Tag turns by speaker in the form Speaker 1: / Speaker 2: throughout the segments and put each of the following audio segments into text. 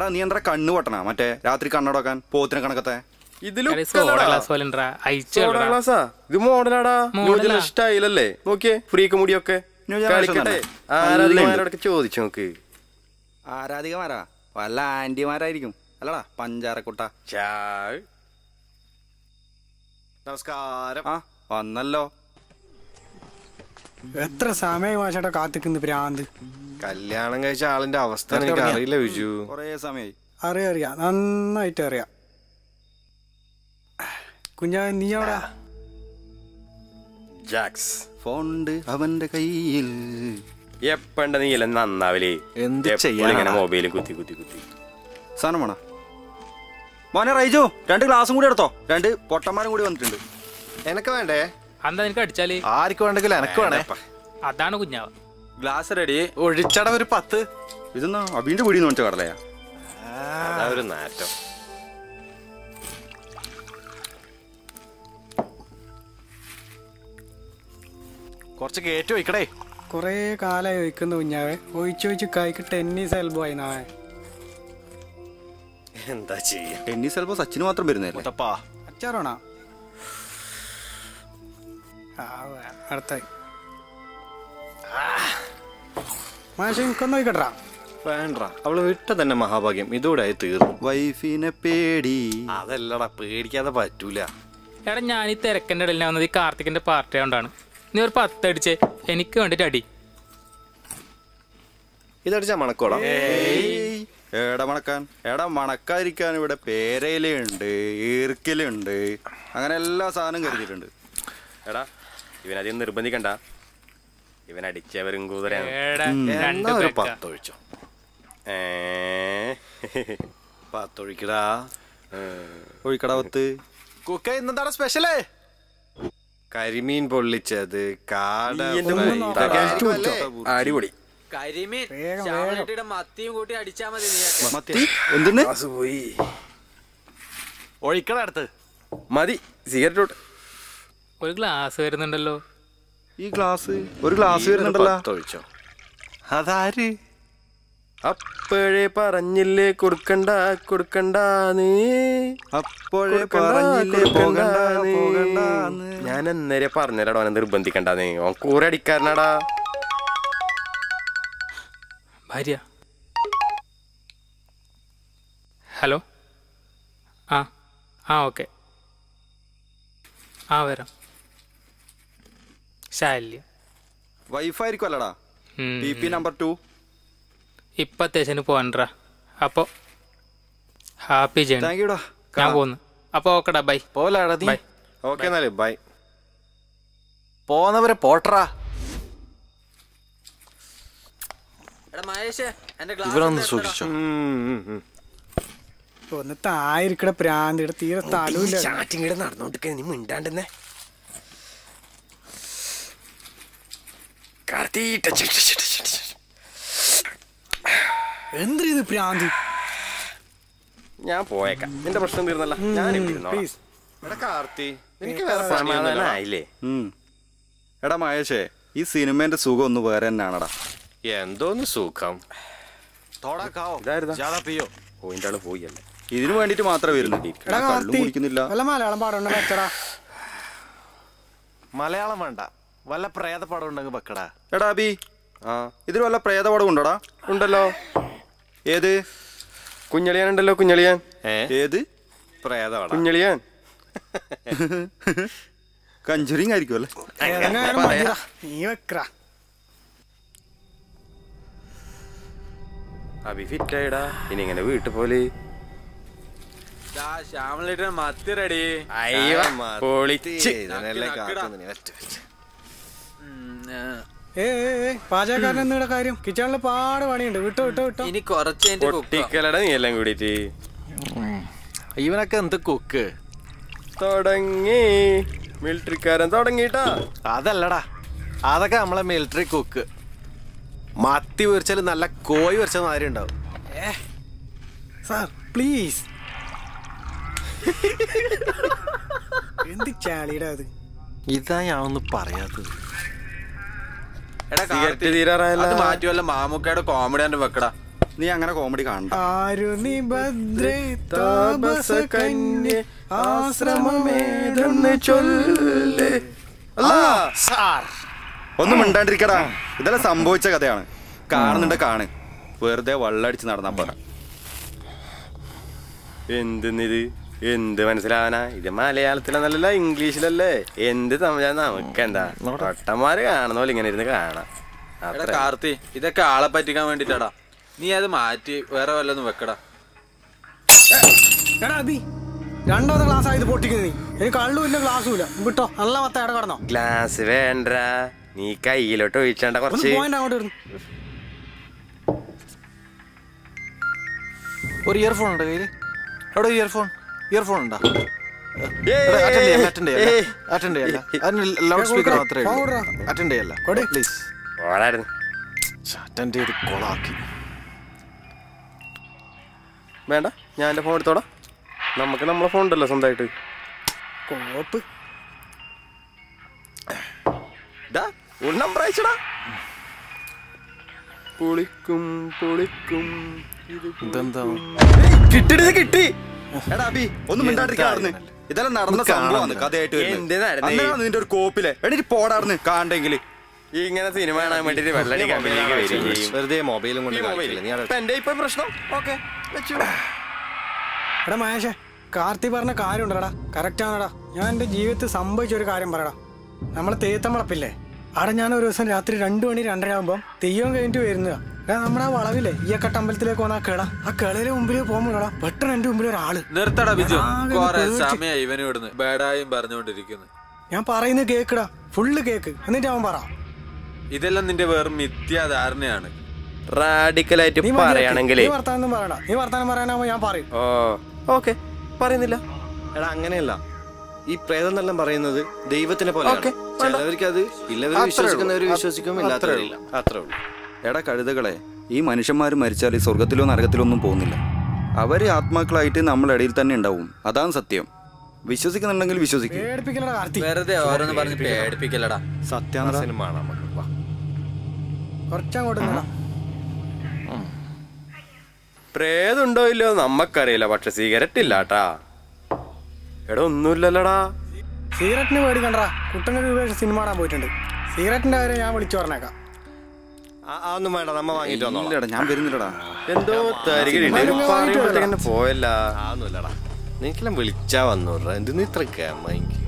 Speaker 1: എടാ നീ എന്താ കണ്ണ് പൊട്ടണ മറ്റേ രാത്രി കണ്ണടക്കാൻ പോത്തിനെ കണക്കത്തെ
Speaker 2: ഇത്
Speaker 3: എടേ, സോഡ ഗ്ലാസ് പോലെ ഉണ്ടെടാ. അയച്ചു
Speaker 2: സോഡ
Speaker 3: കളടാ.
Speaker 2: ഗ്ലാസ്സാ ഇത് മോഡലാടാ
Speaker 3: മോഡലാ.
Speaker 2: സ്റ്റൈലല്ലേ നോക്കിയേ ഫ്രീക്ക് മുടിയൊക്കെ
Speaker 1: ന്യൂ ജനറേഷൻ
Speaker 2: കളിക്കട്ടെ
Speaker 1: തന്നെ.
Speaker 2: ആരാധികമാരോടൊക്കെ ചോദിച്ചു നോക്ക്
Speaker 1: ആരാധികമാരാ വല്ല ആന്റിമാരായിരിക്കും അല്ലടാ പഞ്ചാരക്കുട്ട
Speaker 2: ചായ് നമസ്കാരം
Speaker 1: ആ വന്നല്ലോ
Speaker 4: എത്ര സമയം ചേട്ടാ കാത്തിക്കുന്നു ഭ്രാന്ത്
Speaker 2: കല്യാണം കഴിച്ച ആളിന്റെ അവസ്ഥ എനിക്ക് അറിയില്ല വിജു
Speaker 1: കൊറേ സമയായി
Speaker 4: അറിയാം അറിയാം നന്നായിട്ട് അറിയാം കുഞ്ഞാ നീ എവിടാ
Speaker 2: ജാക്സ്
Speaker 1: ഫോണ്ട് അവന്റെ കയ്യിൽ
Speaker 2: എപ്പണ്ട നീല നന്നാവലേ
Speaker 1: എന്ത്
Speaker 2: എപ്പോഴും
Speaker 1: ചെയ്യാനാടാ?
Speaker 2: ഇങ്ങനെ മൊബൈലും കുത്തി കുത്തി കുത്തി
Speaker 1: സാധനം വേണോ മോനെ റൈജു രണ്ട് ഗ്ലാസും കൂടി എടുത്തോ രണ്ട് പൊട്ടന്മാരും കൂടി വന്നിട്ടുണ്ട്
Speaker 5: എനക്ക് വേണ്ടേ
Speaker 3: എന്താ നിനക്ക് അടിച്ചാല്
Speaker 5: ആർക്ക് വേണ്ടെങ്കിൽ എനക്ക് വേണേ
Speaker 3: അതാണ് കുഞ്ഞാവ
Speaker 5: ഗ്ലാസ് റെഡി ഒഴിച്ചട ഒരു പത്ത്
Speaker 1: ഇതെന്നാ അബീന്റെ വീടിന്ന് വെച്ച കടലയാ
Speaker 2: അതാ ഒരു നാറ്റം
Speaker 5: കുറച്ച് കയറ്റി വയ്ക്കടേ
Speaker 4: കൊറേ കാലായി ഒഴിക്കുന്ന കുഞ്ഞാവെ ഒഴിച്ചൊഴിച്ച് കൈക്ക് ടെന്നീസ് എൽബോ ആയി നാളെ
Speaker 2: എന്താ ചെയ്യാ
Speaker 1: ടെന്നീസ് ചിലപ്പോ സച്ചിന് മാത്രം വരുന്നല്ലേ
Speaker 5: മുത്തപ്പാ
Speaker 4: അച്ചാറോണാ ആ വേ- അടുത്തായി മാഷ എനിക്കൊന്ന് ഒഴിക്കട്ടാ
Speaker 2: വേണ്ട അവള് വിട്ട തന്നെ മഹാഭാഗ്യം ഇതോടെ ആയി തീർന്നു
Speaker 1: വൈഫിനെ പേടി
Speaker 5: അതല്ലടാ പേടിക്കാതെ പറ്റൂല
Speaker 3: എടാ ഞാൻ ഈ തിരക്കൻ്റെ ഇടയിൽ വന്നത് ഈ കാർത്തികിന്റെ പാർട്ടി കൊണ്ടാണ് നീ ഒരു പത്തടിച്ചേ എനിക്ക് വേണ്ടിട്ട് അടി
Speaker 2: ഇതടിച്ചാ മണക്കോടാ
Speaker 1: ഏയ്, എടാ മണക്കാൻ എടാ മണക്കാതിരിക്കാൻ ഇവിടെ പേരയിലുണ്ട് ഈർക്കലുണ്ട് അങ്ങനെ എല്ലാ സാധനവും കരുതിയിട്ടുണ്ട്
Speaker 2: എടാ ഇവനധികം നിർബന്ധിക്കണ്ട ഇവൻ അടിച്ചവരും കൂതരാണ്
Speaker 3: ഏടാ രണ്ട്
Speaker 5: എന്നാ ഒരു
Speaker 3: പേക്ക.
Speaker 5: പത്തൊഴിച്ചോ
Speaker 2: ഏ
Speaker 5: പത്തൊഴിക്കടാ
Speaker 1: ഒഴിക്കടവത്ത്
Speaker 5: കുക്ക ഇന്നെന്താണ് സ്പെഷ്യലേ
Speaker 2: കരിമീൻ പൊള്ളിച്ചത് കാട
Speaker 4: ഒന്നും നോക്കണ്ട.
Speaker 2: അടിപൊളി
Speaker 6: കരിമീൻ
Speaker 4: വേഗം,
Speaker 6: ശ്യാമളട്ടിയുടെ മത്തിയും കൂട്ടി അടിച്ചാ മതി നീ
Speaker 1: മത്തി എന്തിന്
Speaker 2: പോയി
Speaker 5: ഒഴിക്കട അടുത്ത്
Speaker 2: മതി സിഗരറ്റ്
Speaker 3: ഒരു ഗ്ലാസ് വരുന്നുണ്ടല്ലോ
Speaker 1: ഈ ഗ്ലാസ് ഒരു ഗ്ലാസ് വരുന്നുണ്ടല്ലോ
Speaker 2: പത്തൊഴിച്ചോ
Speaker 5: അതാര്
Speaker 2: അപ്പോഴേ പറഞ്ഞില്ലേ കൊടുക്കണ്ട കൊടുക്കണ്ട നീ
Speaker 1: അപ്പോഴേ പറഞ്ഞില്ലേ പോകണ്ട പോകണ്ടാന്ന്
Speaker 2: ഞാൻ അന്നേരെ പറഞ്ഞല്ലോ അവനെ നിർബന്ധിക്കണ്ട നീ ഓൻ കൂരടിക്കാരനാടാ
Speaker 3: ഭാര്യ ഹലോ ആ ആ ഓക്കെ ആ വരാം ശല്യം
Speaker 1: വൈഫായിരിക്കും അല്ലടാ
Speaker 3: ഉം.
Speaker 1: പി പി നമ്പർ ടു
Speaker 3: ഇപ്പൊ അത്യാവശ്യം പോകണ്ടാ അപ്പോ ഹാപ്പി ജേണി
Speaker 1: താങ്ക് യുടാ
Speaker 3: ഞാൻ പോന്നു അപ്പൊ ഓക്കെടാ ബൈ
Speaker 5: പോലാടാ നീ
Speaker 3: ബൈ
Speaker 2: ഓക്കെ എന്നാല് ബൈ
Speaker 5: പോന്നവരെ പോട്ടറാ
Speaker 6: എടാ മഹേഷ് എന്റെ
Speaker 5: ഇവരൊന്ന്
Speaker 6: ഗ്ലാസ്
Speaker 5: സൂക്ഷിച്ചോ
Speaker 4: ഒന്ന് തായിരിക്കട പ്രാന്ത് ഇവിടെ തീരെ സ്ഥലമില്ല
Speaker 2: ചാറ്റിങ്ങടെ നടന്നോണ്ടിരിക്ക നീ മിണ്ടാണ്ടെന്നെ കാർത്തീട്ട
Speaker 4: എന്തിനാ ഇത് പ്രാന്ത്
Speaker 2: ഞാൻ പോയേക്കാം നിന്റെ പ്രശ്നം തീർന്നല്ല ഞാൻ ഇവിടെ ഇരുന്നോളാം.
Speaker 4: പ്ലീസ്
Speaker 5: എടാ കാർത്തി നിനക്ക് വേറെ പണിയൊന്നുമില്ലടാ.
Speaker 2: സമാധാനായില്ലേ
Speaker 1: ഉം. എടാ മഹേഷേ ഈ സിനിമേന്റെ സുഖം ഒന്ന് വേറെ തന്നെയാണടാ
Speaker 2: എന്തോന്ന് സുഖം
Speaker 5: തോടാ കാവോ
Speaker 2: ഇതായിരുന്നാ?
Speaker 5: ജാതാ പിയോ
Speaker 2: പോയിന്റ് ആള് പോയല്ലേ
Speaker 1: ഇതിനു വേണ്ടിട്ട് മാത്രമേ വരുന്നു
Speaker 4: എടാ
Speaker 1: കള്ളും
Speaker 4: കാർത്തി
Speaker 1: കുടിക്കുന്നില്ല
Speaker 4: വല്ല മലയാളം പാടുണ്ടോ വെച്ചടാ
Speaker 5: മലയാളം വേണ്ട വല്ല പ്രേത പടം ഉണ്ടെങ്കിൽ വെക്കടാ
Speaker 1: എടാ അബി
Speaker 2: ആ
Speaker 1: ഇതിൽ വല്ല പ്രേതപടം ഉണ്ടോടാ
Speaker 2: ഉണ്ടല്ലോ
Speaker 1: ഏത്
Speaker 2: കുഞ്ഞളിയാൻ ഉണ്ടല്ലോ കുഞ്ഞളിയാൻ
Speaker 5: ഏ
Speaker 1: ഏത്
Speaker 5: പ്രേത പടം
Speaker 2: കുഞ്ഞളിയാൻ
Speaker 1: കഞ്ചുറിങ് ആയിരിക്കും അല്ലേ
Speaker 4: ഏതെങ്കിലും മതിടാ. നീ വെക്കടാ
Speaker 2: അഭി ഫിറ്റായിടാ ഇനി ഇങ്ങനെ വീട്ടിൽ പോലെ
Speaker 6: ശ്യാമളട്ടിയുടെ മത്തി റെഡി
Speaker 2: അയ്യോ പൊളിച്ച്
Speaker 5: ഇതിനല്ലേ
Speaker 6: നക്കി,
Speaker 5: കാത്തുനിന്നെ ഒറ്റ വെച്ച്.
Speaker 4: ഏ ഏ ഏ പാചകക്കാരൻ എന്നുള്ള കാര്യം കിച്ചണിൽ പാട് പണിയുണ്ട് വിട്ടോ വിട്ടോ വിട്ടോ
Speaker 6: ഇനി കുറച്ച് എന്റെ
Speaker 2: പൊട്ടിക്കലടാ നീ എല്ലാം കൂടിയിട്ട്
Speaker 5: ഇവനൊക്കെ എന്ത് കുക്ക്
Speaker 2: തുടങ്ങി മിലിറ്ററിക്കാരൻ തുടങ്ങിട്ടാ
Speaker 5: അതല്ലടാ അതൊക്കെ നമ്മളെ മിലിറ്ററി കുക്ക് മത്തി പൊരിച്ചാൽ നല്ല കോഴി പൊരിച്ച മാതിരി ഉണ്ടാവും
Speaker 4: സാർ പ്ലീസ് എന്ത് ചാളിയുടെ അത്
Speaker 5: ഇതാ ഞാൻ ഒന്ന് പറയാത്തത്
Speaker 6: എടാ
Speaker 2: സിഗരറ്റ്
Speaker 6: കാർത്തി,
Speaker 2: തീരാറായല്ലോ
Speaker 6: അത് മാറ്റി വല്ല മാമുക്കയുടെ കോമഡി ആണ്ട് വെക്കടാ
Speaker 1: നീ അങ്ങനെ കോമഡി കാണണ്ട
Speaker 4: ആരു നീ ഭദ്രേ താപസ കന്യ ആശ്രമമേതെന്ന് ചൊല്ല്
Speaker 5: സാർ
Speaker 1: ഒന്നും മിണ്ടാണ്ടിരിക്കടാ ഇതെല്ലാം സംഭവിച്ച കഥയാണ് കാണുന്നുണ്ട് കാണ് വെറുതെ വള്ളടിച്ച് നടന്നാ പോരാ
Speaker 2: എന്തെന്നിത് എന്ത് മനസ്സിലാവാനാ ഇത് മലയാളത്തിലെന്നല്ല ഇംഗ്ലീഷിലല്ലേ എന്ത് തമിഴാ നമുക്കെന്താ പൊട്ടന്മാര് കാണുന്ന പോലെ ഇങ്ങനെ ഇരുന്ന് കാണാം
Speaker 6: എടാ
Speaker 2: അത്ര
Speaker 6: കാർത്തി ഇതൊക്കെ ആളെ പറ്റിക്കാൻ വേണ്ടിട്ടാടാ നീ അത് മാറ്റി വേറെ വല്ലതും വെക്കടാ
Speaker 4: എടാ അബി രണ്ടാമത്തെ ക്ലാസ് ആയത് പൊട്ടിക്കുന്നത് നീ എനിക്ക് കള്ളും ഇല്ല ഗ്ലാസ്സും ഇല്ല വിട്ടോ നല്ല മത്ത ഇട കടന്നോ
Speaker 2: ഗ്ലാസ് വേണ്ട നീ കയ്യിലോട്ട് ഒഴിച്ചണ്ട
Speaker 4: ഒന്ന്
Speaker 2: കുറച്ച്
Speaker 4: പോയിന്റ് അങ്ങോട്ട് വരുന്നു
Speaker 7: ഒരു ഇയർഫോൺ ഉണ്ട് കയ്യില് എവിടെ ഇയർഫോൺ ഇയർഫോൺ ഉണ്ടോ അറ്റൻഡ് ചെയ്യല്ല അറ്റൻഡ് ചെയ്യല്ല അറ്റൻഡ് ചെയ്യല്ല അതിന് ലൗഡ് സ്പീക്കർ മാത്രമേ
Speaker 4: ഫോൺ
Speaker 7: ഉള്ളൂ
Speaker 4: കൊടുടാ.
Speaker 7: അറ്റൻഡ് ചെയ്യല്ല
Speaker 4: കൊടു.
Speaker 7: പ്ലീസ്
Speaker 2: ഓടായിരുന്നു
Speaker 7: അറ്റൻഡ് ചെയ്ത് കൊളാക്കി
Speaker 2: വേണ്ട ഞാൻ എൻ്റെ ഫോൺ എടുത്തോടാ നമുക്ക് നമ്മളെ ഫോൺ ഉണ്ടല്ലോ സ്വന്തമായിട്ട്
Speaker 4: കോപ്പ്
Speaker 2: ഡാ ഒരു നമ്പർ അയച്ചടാ പൊളിക്കും പൊളിക്കും ഇത്
Speaker 7: ഇതെന്താ
Speaker 1: കിട്ടിയത് കിട്ടി എടാ അബി ഒന്നും മിണ്ടാണ്ടിരിക്കാറുന്ന് ഇതെല്ലാം നടന്ന സംഭവമാണ് കഥയായിട്ട് വരുന്നത്.
Speaker 2: എന്ത് നടന്നേ?
Speaker 1: അന്നേരം നിന്റെ ഒരു കോപ്പിലെ എണീറ്റ് പോടാർന്ന് കാണണ്ടെങ്കിൽ
Speaker 2: ഈ ഇങ്ങനെ സിനിമ കാണാൻ വേണ്ടിട്ട് വെള്ളടി കമ്പനിയിലേക്ക് വരികയും ചെയ്യും
Speaker 5: വെറുതെ മൊബൈലും കൊണ്ട്
Speaker 2: ഈ മൊബൈൽ
Speaker 5: കളിക്കില്ല. നീ അവിടെ
Speaker 2: ഇപ്പൊ എന്റെ ഇപ്പൊ പ്രശ്നം ഓക്കെ വെച്ചു
Speaker 4: എടാ മഹേഷേ കാർത്തി പറഞ്ഞ കാര്യം ഉണ്ടടാ കറക്റ്റ് ആണടാ ഞാൻ എൻ്റെ ജീവിതത്തിൽ സംഭവിച്ച ഒരു കാര്യം പറയടാ നമ്മളെ തേത്തമ്പളപ്പില്ലേ അവിടെ ഞാൻ ഒരു ദിവസം രാത്രി രണ്ടു മണി രണ്ടര ആകുമ്പോൾ തെയ്യം കഴിഞ്ഞിട്ട് വരുന്നതാ എടാ നമ്മുടെ ആ വളവില്ലേ ഈ കെട്ട അമ്പലത്തിലേക്ക് വന്ന ആ കിള ആ കിളയുടെ മുമ്പിൽ പോകുമ്പോഴാ പെട്ടെന്ന് എൻ്റെ മുമ്പിൽ ഒരാള്
Speaker 6: നിർത്തടാ ബിജു
Speaker 4: ആകെ
Speaker 6: കൊറേ
Speaker 4: പേടിച്ച്.
Speaker 6: സമയം ഇവന് ഇവിടുന്ന് ബേഡായും പറഞ്ഞുകൊണ്ടിരിക്കുന്നു
Speaker 4: ഞാൻ പറയുന്നത് കേക്കടാ ഫുള്ള് കേക്ക് എന്നിട്ട് അവൻ പറ
Speaker 6: ഇതെല്ലാം നിന്റെ വെറും മിഥ്യാധാരണയാണ്
Speaker 2: റാഡിക്കലായിട്ട്
Speaker 4: നീ മതിയാക്ക്.
Speaker 2: പറയുകയാണെങ്കിലേ
Speaker 4: നീ വർത്താനം പറയണ്ട നീ വർത്താനം പറയാനാവുമ്പോ ഞാൻ പറയും
Speaker 2: ഓ ഓക്കെ പറയുന്നില്ല
Speaker 5: എടാ അങ്ങനെയല്ല ഈ പ്രേതം എന്നെല്ലാം പറയുന്നത് ദൈവത്തിനെ പോലെ
Speaker 2: Okay,
Speaker 5: ചിലവർക്ക് അത് ഇല്ലവർ
Speaker 2: അത്രേ
Speaker 5: വിശ്വസിക്കുന്നവർ
Speaker 2: ഉള്ളൂ.
Speaker 5: വിശ്വസിക്കും
Speaker 2: അത്രേ
Speaker 5: ഇല്ലാത്തവരില്ല അത്രേ ഉള്ളൂ
Speaker 1: എടാ കഴുതകളെ ഈ മനുഷ്യന്മാർ മരിച്ചാൽ സ്വർഗത്തിലോ നരകത്തിലോ ഒന്നും പോകുന്നില്ല അവർ ആത്മാക്കളായിട്ട് നമ്മളെ ഇടയിൽ തന്നെ ഉണ്ടാവും അതാണ് സത്യം വിശ്വസിക്കുന്നുണ്ടെങ്കിൽ വിശ്വസിക്കും
Speaker 4: പേടിപ്പിക്കലടാ കാർത്തി
Speaker 6: വെറുതെ ഓരോന്ന് പറഞ്ഞ് പേടിപ്പിക്കലടാ
Speaker 1: സത്യാണടാ
Speaker 5: സിനിമ കാണാം നമുക്ക് വാ.
Speaker 4: കുറച്ചങ്ങോട്ട് നിന്നടാ
Speaker 2: പ്രേതുണ്ടോ ഇല്ലയോ നമ്മക്കറിയില്ല പക്ഷെ സിഗരറ്റ് ഇല്ലാട്ടാ എടാ ഒന്നുമില്ലല്ലോടാ
Speaker 4: സിഗരറ്റിന് പേടിക്കണ്ടടാ കുട്ടനൊരു രൂപ സിനിമ കാണാൻ പോയിട്ടുണ്ട് സിഗരറ്റിന്റെ കാര്യം ഞാൻ വിളിച്ചു പറഞ്ഞേക്കാം
Speaker 5: ആ, ആ, ഒന്നും വേണ്ട നമ്മ വാങ്ങിട്ട് വന്നോളാം
Speaker 1: ഇല്ലടാ ഞാൻ വരുന്നില്ലടാ
Speaker 2: എന്തോ തരികിട്ടുണ്ട് പറയുമ്പോഴത്തേക്ക് പോയല്ല
Speaker 5: ആ ഒന്നുമില്ലടാ നിനക്കെല്ലാം വിളിച്ചാ വന്നോടാ എന്തിനു ഇത്ര കേമ എനിക്ക്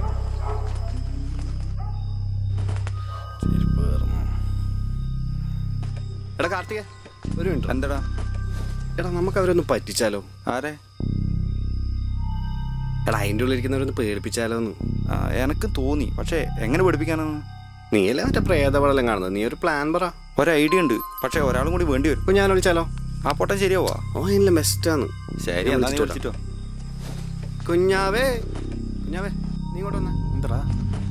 Speaker 5: ചെരുപ്പ് കയറുന്നു. എടാ കാർത്തിക ഒരു മിനിറ്റ്
Speaker 1: എന്താടാ
Speaker 5: എടാ നമുക്ക് അവരൊന്ന് പറ്റിച്ചാലോ
Speaker 1: ആരെ
Speaker 5: എടാ അതിൻ്റെ ഉള്ളിൽ ഇരിക്കുന്നവരൊന്ന് പേടിപ്പിച്ചാലോ എന്ന്
Speaker 1: ആ, എനക്ക് തോന്നി പക്ഷേ എങ്ങനെ പഠിപ്പിക്കാനാണ്
Speaker 5: നീയല്ലേ മറ്റേ പ്രേതപടലം കാണുന്നത് നീ ഒരു പ്ലാൻ പറ
Speaker 1: ഒരു ഐഡിയ ഉണ്ട് പക്ഷേ ഒരാളും കൂടി വേണ്ടി വരും
Speaker 5: ഇപ്പൊ ഞാൻ വിളിച്ചാലോ
Speaker 1: ആ പൊട്ടൻ ശരിയാവാ
Speaker 5: ഓ ഇല്ല ബെസ്റ്റാണ്
Speaker 1: ശരി എന്നാ നീ വിളിച്ചിട്ടോ
Speaker 5: കുഞ്ഞാവേ കുഞ്ഞാവേ നീ ഇങ്ങോട്ട് വന്നേ
Speaker 7: എന്താ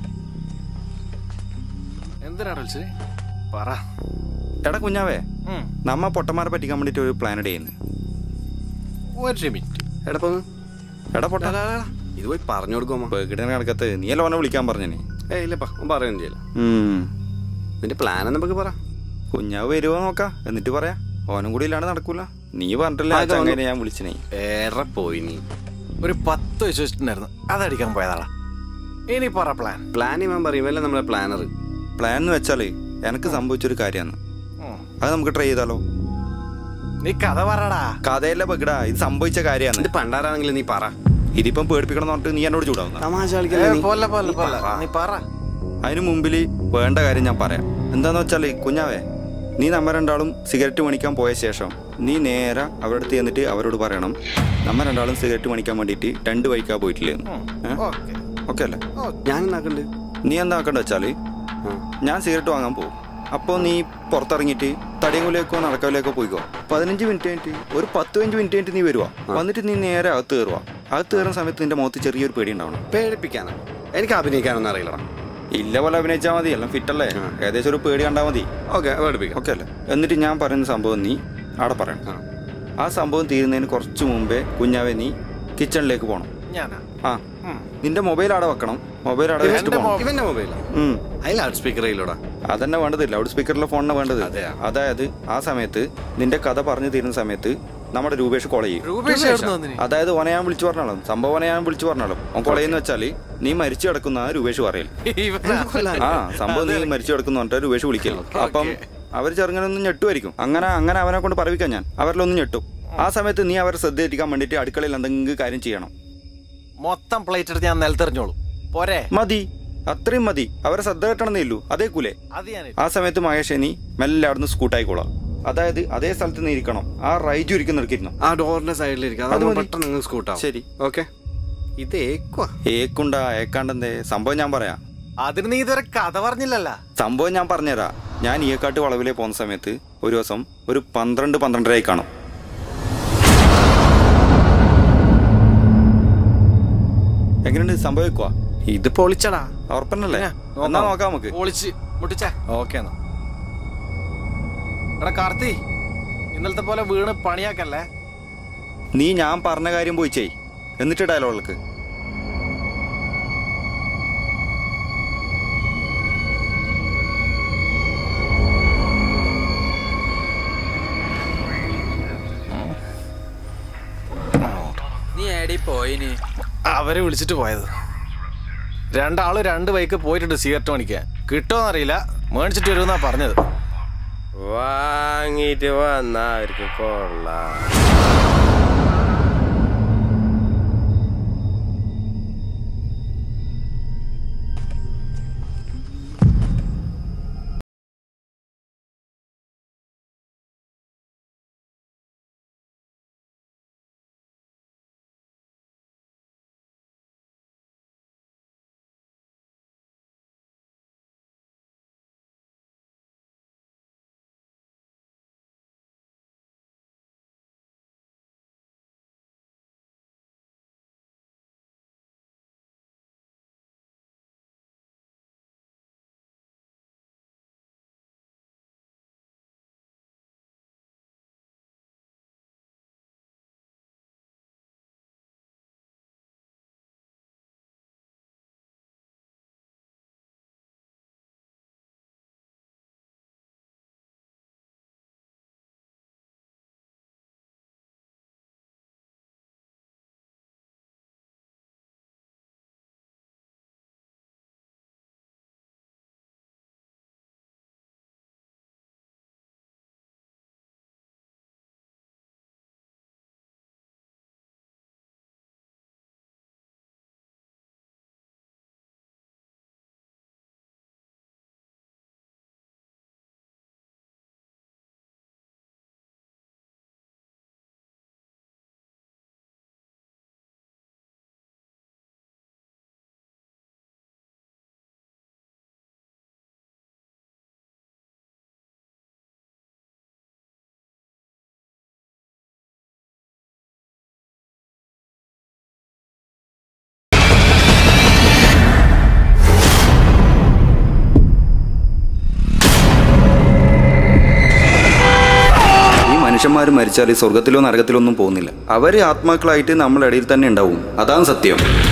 Speaker 7: എന്തിനാ വിളിച്ചത് പറ
Speaker 1: എടാ കുഞ്ഞാവേ
Speaker 7: ഉം.
Speaker 1: നമ്മ പൊട്ടന്മാരെ പറ്റിക്കാൻ വേണ്ടിട്ട് ഒരു പ്ലാൻ ചെയ്യുന്നു
Speaker 7: ഒരു മിനിറ്റ്
Speaker 5: എടാ പോന്ന്
Speaker 1: എടാ പൊട്ട
Speaker 5: ഇത് പോയി പറഞ്ഞു കൊടുക്കുമ്പോ
Speaker 1: ബേക്കിടെ നടക്കത്ത് നീ അല്ല ഓനെ വിളിക്കാൻ പറഞ്ഞേ
Speaker 5: ഏ ഇല്ലപ്പാ അവൻ പറയുകയും ചെയ്യില്ല
Speaker 1: ഉം
Speaker 5: നിന്റെ പ്ലാൻ നമുക്ക് പറ
Speaker 1: കുഞ്ഞാവ് വരുമോ നോക്കാം എന്നിട്ട് പറയാ ഓനും കൂടി ഇല്ലാണ്ട് നടക്കൂല നീ പറഞ്ഞിട്ടില്ല
Speaker 5: ആ, ഇത് വന്നു.
Speaker 1: അങ്ങനെ ഞാൻ വിളിച്ചിനെ
Speaker 5: ഏറെ പോയി നീ
Speaker 7: ഒരു പത്ത് വിശ്വസിച്ചിട്ടുണ്ടായിരുന്നു അതടിക്കാൻ പോയതാടാ ഇനി പറ പ്ലാൻ
Speaker 5: പ്ലാൻ ഇവൻ പറയും ഇവല്ലേ നമ്മളെ പ്ലാനർ
Speaker 1: പ്ലാൻ എന്ന് വെച്ചാലേ എനക്ക് സംഭവിച്ചൊരു കാര്യമാണ് അത് നമുക്ക് ട്രൈ ചെയ്താലോ
Speaker 7: നീ കഥ പറടാ
Speaker 1: കഥയല്ല ബെഗടാ ഇത് സംഭവിച്ച കാര്യമാണ്
Speaker 5: ഇത് പണ്ടാരാണെങ്കിലും നീ പറ
Speaker 1: ഇതിപ്പം പേടിപ്പിക്കണം എന്ന് പറഞ്ഞിട്ട് നീ എന്നോട് ചൂടാവുന്ന
Speaker 5: തമാശ
Speaker 7: ഏ,
Speaker 5: കളിക്കല്ലേ നീ?
Speaker 7: പോലെ പോലെ
Speaker 5: നീ
Speaker 7: പോലെ
Speaker 5: പറ.
Speaker 7: നീ പറ
Speaker 1: അതിന് മുമ്പിൽ വേണ്ട കാര്യം ഞാൻ പറയാം എന്താന്ന് വെച്ചാല് കുഞ്ഞാവേ നീ നമ്മ രണ്ടാളും സിഗരറ്റ് മണിക്കാൻ പോയ ശേഷം നീ നേരെ അവരുടെ അടുത്ത് ചെന്നിട്ട് അവരോട് പറയണം നമ്മ രണ്ടാളും സിഗരറ്റ് മണിക്കാൻ വേണ്ടിയിട്ട് രണ്ട് വഴിക്കാ പോയിട്ടില്ലെന്ന്
Speaker 7: ഓക്കെ
Speaker 1: ഓക്കെ അല്ലേ
Speaker 5: ഞാൻ എന്നാക്കണ്ട്
Speaker 1: നീ എന്താക്കണ്ട വെച്ചാല് ഞാൻ സിഗരറ്റ് വാങ്ങാൻ പോകും അപ്പോൾ നീ പുറത്തിറങ്ങിയിട്ട് തടിയങ്കുലേക്കോ നടക്കവിലേക്കോ പോയിക്കോ പതിനഞ്ച് മിനിറ്റ് കഴിഞ്ഞിട്ട് ഒരു പത്ത് പതിനഞ്ച് മിനിറ്റ് കഴിഞ്ഞിട്ട് നീ വരുവാ വന്നിട്ട് നീ നേരെ അകത്ത് കയറുക അകത്ത് കയറുന്ന സമയത്ത് നിന്റെ മുഖത്ത് ചെറിയൊരു പേടി ഉണ്ടാവണം
Speaker 5: പേടിപ്പിക്കാനാ എനിക്ക് അഭിനയിക്കാനൊന്നും അറിയില്ലടാ
Speaker 1: ഇല്ല പോലെ അഭിനയിച്ചാൽ മതി എല്ലാം ഫിറ്റല്ലേ ഏകദേശം ഒരു പേടി കണ്ടാൽ മതി
Speaker 5: ഓക്കെ പേടിപ്പിക്കാം
Speaker 1: ഓക്കെ അല്ലേ എന്നിട്ട് ഞാൻ പറയുന്ന സംഭവം നീ അവിടെ പറയണം ആ സംഭവം തീരുന്നതിന് കുറച്ച് മുമ്പേ കുഞ്ഞാവെ നീ കിച്ചണിലേക്ക് പോകണം
Speaker 5: ഞാനാ
Speaker 1: ആ നിന്റെ മൊബൈൽ അവിടെ വെക്കണം മൊബൈൽ അവിടെ വെച്ചിട്ട്
Speaker 5: എന്റെ
Speaker 1: പോണം
Speaker 5: ഇവന്റെ മൊബൈലാ
Speaker 1: ഉം.
Speaker 5: അതിൽ ലൗഡ് സ്പീക്കർ ഇല്ലോടാ
Speaker 1: അതന്നെ വേണ്ടത് ലൗഡ് സ്പീക്കറിലെ ഫോണിനെ വേണ്ടത്
Speaker 5: അതെയാ?
Speaker 1: അതായത് ആ സമയത്ത് നിന്റെ കഥ പറഞ്ഞു തീരുന്ന സമയത്ത് നമ്മുടെ രൂപേഷ് കോൾ ചെയ്യും
Speaker 5: രൂപേഷ് എവിടുന്ന് വന്നിനി?
Speaker 1: അതായത് ഓനെ ഞാൻ വിളിച്ചു പറഞ്ഞാലോ സംഭവം ഓനെ ഞാൻ വിളിച്ചു പറഞ്ഞാലോ ഓൻ കൊളയെന്ന് വെച്ചാല് നീ മരിച്ചു കിടക്കുന്ന രൂപേഷ് പറയൽ
Speaker 5: ഇവനാ?
Speaker 1: ആ സംഭവം നീ മരിച്ചു കിടക്കുന്നു പറഞ്ഞിട്ട് രൂപേഷ് വിളിക്കൽ അപ്പം അവർ ചെറുങ്ങനൊന്നും ഞെട്ടുമായിരിക്കും അങ്ങനെ അങ്ങനെ അവനെ കൊണ്ട് പറവിക്കാൻ ഞാൻ അവരിലൊന്നും ഞെട്ടും ആ സമയത്ത് നീ അവരെ ശ്രദ്ധ എത്തിക്കാൻ വേണ്ടിയിട്ട് അടുക്കളയിൽ എന്തെങ്കിലും കാര്യം ചെയ്യണം
Speaker 5: മൊത്തം പ്ലേറ്റ് എടുത്ത് ഞാൻ നിലത്തെറിഞ്ഞോളൂ പോരെ
Speaker 1: മതി അത്രയും മതി അവരെ ശ്രദ്ധ കെട്ടണമെന്നേ ഉള്ളൂ അതേ കൂലേ
Speaker 5: അത് ഞാൻ
Speaker 1: ആ സമയത്ത് മഹേഷ് നീ മെല്ലെ അവിടുന്ന് സ്കൂട്ടായിക്കോളാം അതായത് അതേ സ്ഥലത്ത് നീ ഇരിക്കണം ആ റൈജു ഇരിക്കും നിർക്കിയിരുന്നു
Speaker 7: ആ ഡോറിന്റെ സൈഡിലിരിക്കും
Speaker 1: അത്
Speaker 7: അതാവുമ്പോ
Speaker 1: മതി.
Speaker 7: പെട്ടെന്ന് നിങ്ങൾ സ്കൂട്ടാവും
Speaker 1: ശരി
Speaker 7: ഓക്കെ ഇത് ഏക്കുവാ
Speaker 1: ഏക്കുണ്ടാ ഏക്കാണ്ടെന്തേ സംഭവം ഞാൻ പറയാം
Speaker 5: അതിന് നീ ഇതുവരെ കഥ പറഞ്ഞില്ലല്ല
Speaker 1: സംഭവം ഞാൻ പറഞ്ഞുതരാം ഞാൻ ഈയക്കാട്ട് വളവിലെ പോകുന്ന സമയത്ത് ഒരു ദിവസം ഒരു പന്ത്രണ്ട് പന്ത്രണ്ടരയായി കാണും എങ്ങനെയുണ്ട് സംഭവിക്കുക
Speaker 7: ഇത് പൊളിച്ചടാ
Speaker 1: ഉറപ്പന്നല്ലേ
Speaker 7: പിന്നെ,
Speaker 1: എന്നാ നോക്കാം നമുക്ക്
Speaker 5: പൊളിച്ച് മുട്ടിച്ചേ
Speaker 7: ഓക്കെ എന്നാ
Speaker 5: എടാ കാർത്തി ഇന്നലത്തെ പോലെ വീണ് പണിയാക്കല്ലേ
Speaker 1: നീ ഞാൻ പറഞ്ഞ കാര്യം പോയി ചെയ് എന്നിട്ട് ഡയലോഗുകൾക്ക്
Speaker 6: നീ ഏടി പോയിന്
Speaker 5: അവരെ വിളിച്ചിട്ട് പോയത് രണ്ടാള് രണ്ട് ബൈക്ക് പോയിട്ടുണ്ട് സിഗരറ്റ് മണിക്കാൻ കിട്ടുമോന്നറിയില്ല മേടിച്ചിട്ട് വരുമെന്നാ പറഞ്ഞത്
Speaker 2: വാങ്ങിട്ട് വന്നാ അവർക്ക് കൊള്ളാം
Speaker 1: ഈ മനുഷ്യന്മാർ മരിച്ചാൽ സ്വർഗത്തിലോ നരകത്തിലോ ഒന്നും പോകുന്നില്ല അവര് ആത്മാക്കളായിട്ട് നമ്മളുടെ ഇടയിൽ തന്നെ ഉണ്ടാവും അതാണ് സത്യം